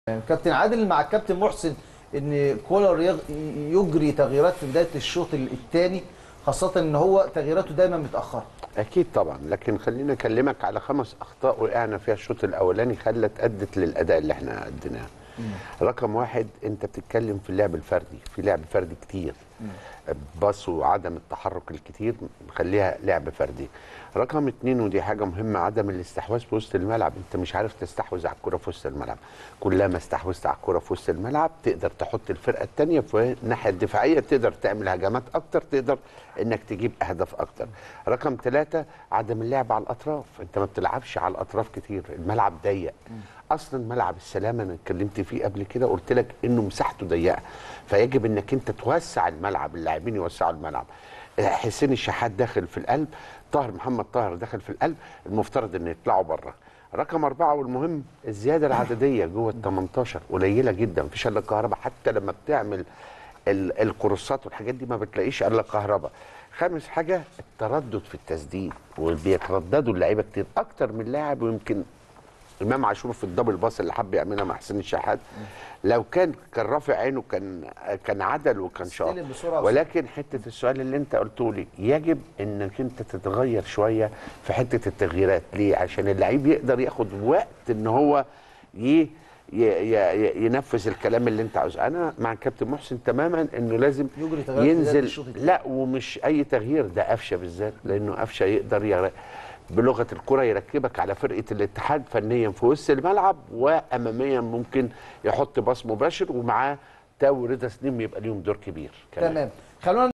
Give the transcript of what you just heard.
كابتن عادل مع الكابتن محسن ان كولر يغ- يجري تغييرات في بدايه الشوط الثاني خاصه ان هو تغييراته دايما متاخره اكيد طبعا لكن خليني اكلمك على خمس اخطاء وقعنا فيها الشوط الاولاني خلت ادت للاداء اللي احنا اديناه رقم واحد انت بتتكلم في اللعب الفردي في لعب فردي كتير باص وعدم التحرك الكتير مخليها لعب فردي رقم اتنين ودي حاجه مهمه عدم الاستحواذ في وسط الملعب انت مش عارف تستحوذ على الكره في وسط الملعب كلما استحوذت على الكره في وسط الملعب تقدر تحط الفرقه الثانيه في الناحيه الدفاعيه تقدر تعمل هجمات اكتر تقدر انك تجيب اهداف اكتر رقم ثلاثة عدم اللعب على الاطراف انت ما بتلعبش على الاطراف كتير الملعب ضيق اصلا ملعب السلامه انا اتكلمت فيه قبل كده قلت لك انه مساحته ضيقه فيجب انك انت توسع الملعب اللاعبين يوسعوا الملعب حسين الشحات داخل في القلب طاهر محمد طاهر داخل في القلب المفترض ان يطلعوا بره رقم أربعة والمهم الزيادة العددية جوه ال 18 قليلة جدا مفيش إلا الكهرباء حتى لما بتعمل ال- الكورسات والحاجات دي ما بتلاقيش إلا الكهرباء خامس حاجة التردد في التسديد وبيترددوا اللعيبة كتير أكتر من لاعب ويمكن امام عاشور في الدبل باص اللي حب يعملها مع حسين الشحات لو كان كان رافع عينه كان كان عدل وكان شاطر استلم بسرعة ولكن حته السؤال اللي انت قلته لي يجب انك انت تتغير شويه في حته التغييرات ليه عشان اللعيب يقدر ياخد وقت ان هو ي... ي... ي... ينفذ الكلام اللي انت عاوزه انا مع الكابتن محسن تماما انه لازم يجري تغييرات في بداية ينزل الشوط التاني. لا ومش اي تغيير ده قفشه بالذات لانه قفشه يقدر يغ... بلغه الكره يركبك على فرقه الاتحاد فنيا في وسط الملعب واماميا ممكن يحط باص مباشر ومعاه تاو رضا سليم يبقى ليهم دور كبير كمان. تمام خلونا